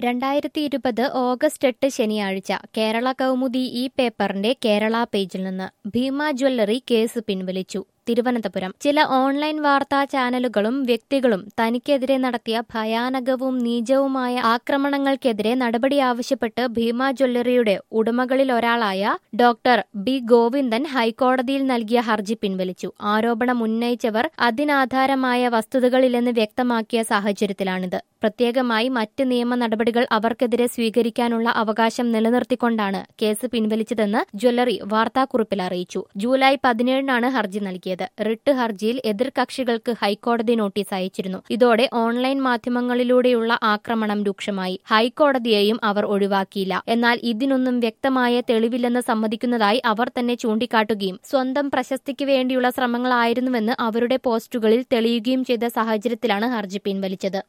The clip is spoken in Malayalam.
രണ്ടായിരത്തി ഇരുപത് ഓഗസ്റ്റ് എട്ട് ശനിയാഴ്ച കേരള കൗമുദി ഈ പേപ്പറിന്റെ കേരള പേജിൽ നിന്ന് ഭീമ ജ്വല്ലറി കേസ് പിൻവലിച്ചു തിരുവനന്തപുരം ചില ഓൺലൈൻ വാർത്താ ചാനലുകളും വ്യക്തികളും തനിക്കെതിരെ നടത്തിയ ഭയാനകവും നീചവുമായ ആക്രമണങ്ങൾക്കെതിരെ നടപടി ആവശ്യപ്പെട്ട് ഭീമ ജ്വല്ലറിയുടെ ഉടമകളിൽ ഒരാളായ ഡോക്ടർ ബി ഗോവിന്ദൻ ഹൈക്കോടതിയിൽ നൽകിയ ഹർജി പിൻവലിച്ചു ആരോപണം ഉന്നയിച്ചവർ അതിനാധാരമായ വസ്തുതകളില്ലെന്ന് വ്യക്തമാക്കിയ സാഹചര്യത്തിലാണിത് പ്രത്യേകമായി മറ്റ് നിയമ നടപടികൾ അവർക്കെതിരെ സ്വീകരിക്കാനുള്ള അവകാശം നിലനിർത്തിക്കൊണ്ടാണ് കേസ് പിൻവലിച്ചതെന്ന് ജ്വല്ലറി വാർത്താക്കുറിപ്പിൽ അറിയിച്ചു ജൂലൈ പതിനേഴിനാണ് ഹർജി നൽകിയത് റിട്ട് ഹർജിയിൽ എതിർകക്ഷികൾക്ക് ഹൈക്കോടതി നോട്ടീസ് അയച്ചിരുന്നു ഇതോടെ ഓൺലൈൻ മാധ്യമങ്ങളിലൂടെയുള്ള ആക്രമണം രൂക്ഷമായി ഹൈക്കോടതിയെയും അവർ ഒഴിവാക്കിയില്ല എന്നാൽ ഇതിനൊന്നും വ്യക്തമായ തെളിവില്ലെന്ന് സമ്മതിക്കുന്നതായി അവർ തന്നെ ചൂണ്ടിക്കാട്ടുകയും സ്വന്തം പ്രശസ്തിക്ക് വേണ്ടിയുള്ള ശ്രമങ്ങളായിരുന്നുവെന്ന് അവരുടെ പോസ്റ്റുകളിൽ തെളിയുകയും ചെയ്ത സാഹചര്യത്തിലാണ് ഹർജി പിൻവലിച്ചത്